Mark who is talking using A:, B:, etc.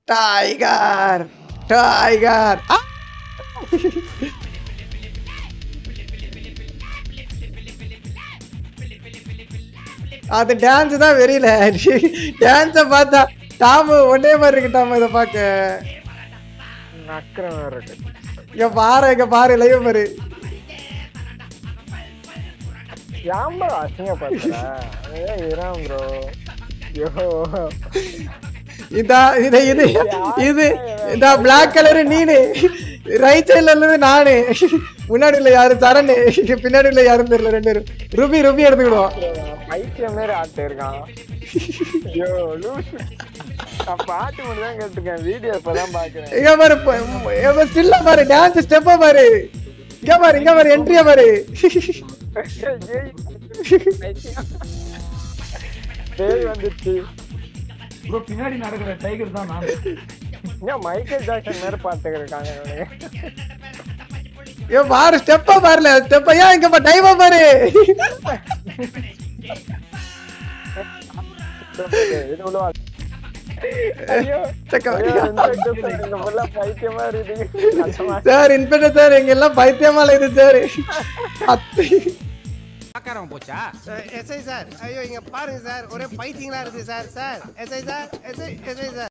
A: Tiger tiger ஆ! அது dance தான் வெறியில டான்ஸ பார்த்தா டாமு ஒன்னே மாதிரி இருக்கு டாமு இதை பார்க்க
B: நக்கரம் வேற இருக்கு
A: இங்க பாரு இங்க பாரு லைவ் பாரு
B: ஏம்பா அசிங்கப்படுத்துற ஏ இறான் ப்ரோ ஐயோ
A: இதா இது இது இது இந்த பிளாக் கலரு நீனு ரைட் சைடுல இருந்தது நானு முன்னாடி இல்ல யாரு சரணு பின்னாடி இல்ல யாரும் தெரியல ரெண்டு பேரும் ருபி ருபி எடுத்துக்கிடுவோம்
B: பைத்தியம் மாரி ஆட்டு இருக்கான் ஐயோ லூசு நான் பாட்டு மட்டும் தான் கேட்டிருக்கேன் வீடியோ இப்பதான் பாக்குறேன்
A: இங்க பாரு ஸ்டில்ல பாரு டான்ஸ் ஸ்டெப்ப பாரு இங்க பாரு இங்க பாரு என்ட்ரிய பாரு
B: பேய் வந்துச்சு
C: ப்ரோ பின்னாடி நடக்கிற டைகர் தான் நான்
B: ஏன் மைக்கேல் ஜாக்சன் மாதிரி பாத்துக்க இருக்காங்க இவனுங்க.
A: இங்க பாரு ஸ்டெப்ப பாருல ஸ்டெப்ப ஏன் இங்க பாரு டைவ பாரு
B: இது உள்ள ஐயோ
A: சக்க
B: ஐயோ, inspector sir, இங்க full ஆ பைத்தியமா இருக்குது கஷ்டமா
A: சார் இன்ஸ்பெக்டர் சார் இங்க எல்லாம் பைத்தியமா இது சார் அத்தை
D: ஆக்காரம் போச்சா
E: எஸ்ஐ சார் ஐயோ இங்க பாருங்க சார் ஒரே பைத்தியங்களா இருக்கு sir sir SI sir SI SI sir